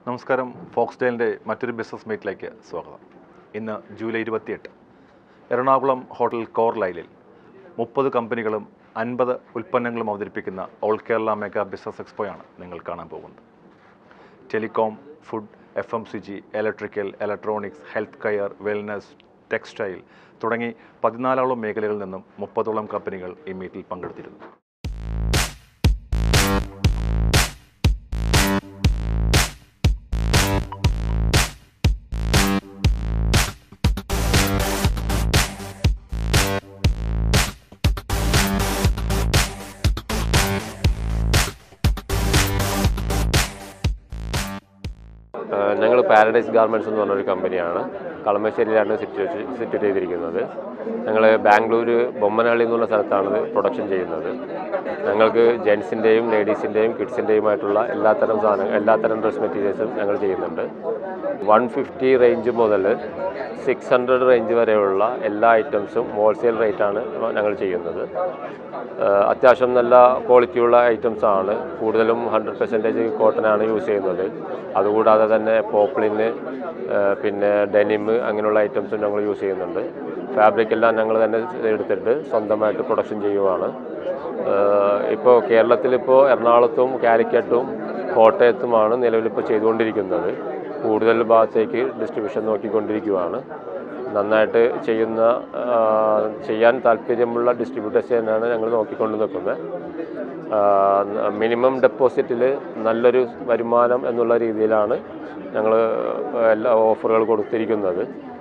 നമസ്കാരം ഫോക്സ് ഡേലിൻ്റെ മറ്റൊരു ബിസിനസ് മീറ്റിലേക്ക് സ്വാഗതം ഇന്ന് ജൂലൈ ഇരുപത്തിയെട്ട് എറണാകുളം ഹോട്ടൽ കോർ ലൈലിൽ മുപ്പത് കമ്പനികളും അൻപത് ഉൽപ്പന്നങ്ങളും അവതരിപ്പിക്കുന്ന ഓൾ കേരള മെഗാ ബിസിനസ് എക്സ്പോയാണ് നിങ്ങൾ കാണാൻ പോകുന്നത് telecom food F M C G electrical electronics health care wellness textile തുടങ്ങി പതിനാലോളം മേഖലകളിൽ നിന്നും മുപ്പതോളം കമ്പനികൾ ഈ മീറ്റിൽ പങ്കെടുത്തിരുന്നു ഞങ്ങൾ പാരഡൈസ് ഗാർമെൻറ്റ്സ് എന്ന് പറഞ്ഞൊരു കമ്പനിയാണ് കളമശ്ശേരിയിലാണ് സിറ്റുവേറ്റ് സിറ്റുവേറ്റ് ചെയ്തിരിക്കുന്നത് ഞങ്ങൾ ബാംഗ്ലൂർ ബൊമ്മനഹള്ളി എന്ന് പറഞ്ഞ സ്ഥലത്താണ് ഇത് പ്രൊഡക്ഷൻ ചെയ്യുന്നത് ഞങ്ങൾക്ക് ജെൻസിൻ്റെയും ലേഡീസിൻ്റെയും കിഡ്സിൻ്റെയുമായിട്ടുള്ള എല്ലാത്തരം സാധനങ്ങൾ എല്ലാത്തരം ഡ്രസ് മെറ്റീരിയൽസും ഞങ്ങൾ ചെയ്യുന്നുണ്ട് വൺ ഫിഫ്റ്റി റേഞ്ച് മുതൽ സിക്സ് ഹൺഡ്രഡ് റേഞ്ച് വരെയുള്ള എല്ലാ ഐറ്റംസും ഹോൾസെയിൽ റേറ്റാണ് ഞങ്ങൾ ചെയ്യുന്നത് ഏഹ് അത്യാവശ്യം നല്ല ക്വാളിറ്റിയുള്ള ഐറ്റംസ് ആണ് കൂടുതലും ഹൺഡ്രഡ് പെർസെൻറ്റേജ് കോട്ടനാണ് യൂസ് ചെയ്യുന്നത് അതുകൂടാതെ തന്നെ പോപ്ലിന് ഏഹ് പിന്നെ ഡെനിം അങ്ങനെയുള്ള ഐറ്റംസും ഞങ്ങൾ യൂസ് ചെയ്യുന്നുണ്ട് ഫാബ്രിക് എല്ലാം ഞങ്ങൾ തന്നെ എടുത്തിട്ട് സ്വന്തമായിട്ട് പ്രൊഡക്ഷൻ ചെയ്യുവാണ് ഇപ്പോൾ കേരളത്തിലിപ്പോൾ എറണാകുളത്തും കാലിക്കറ്റും കോട്ടയത്തുമാണ് നിലവിലിപ്പോൾ ചെയ്തുകൊണ്ടിരിക്കുന്നത് കൂടുതൽ ഭാഗത്തേക്ക് ഡിസ്ട്രിബ്യൂഷൻ നോക്കിക്കൊണ്ടിരിക്കുകയാണ് നന്നായിട്ട് ചെയ്യുന്ന ആ, ചെയ്യാൻ താല്പര്യമുള്ള ഡിസ്ട്രിബ്യൂട്ടേഴ്സ് തന്നെയാണ് ഞങ്ങൾ നോക്കിക്കൊണ്ട് നിൽക്കുന്നത് മിനിമം ഡെപ്പോസിറ്റിൽ നല്ലൊരു വരുമാനം എന്നുള്ള രീതിയിലാണ് ഞങ്ങൾ എല്ലാ ഓഫറുകൾ കൊടുത്തിരിക്കുന്നത്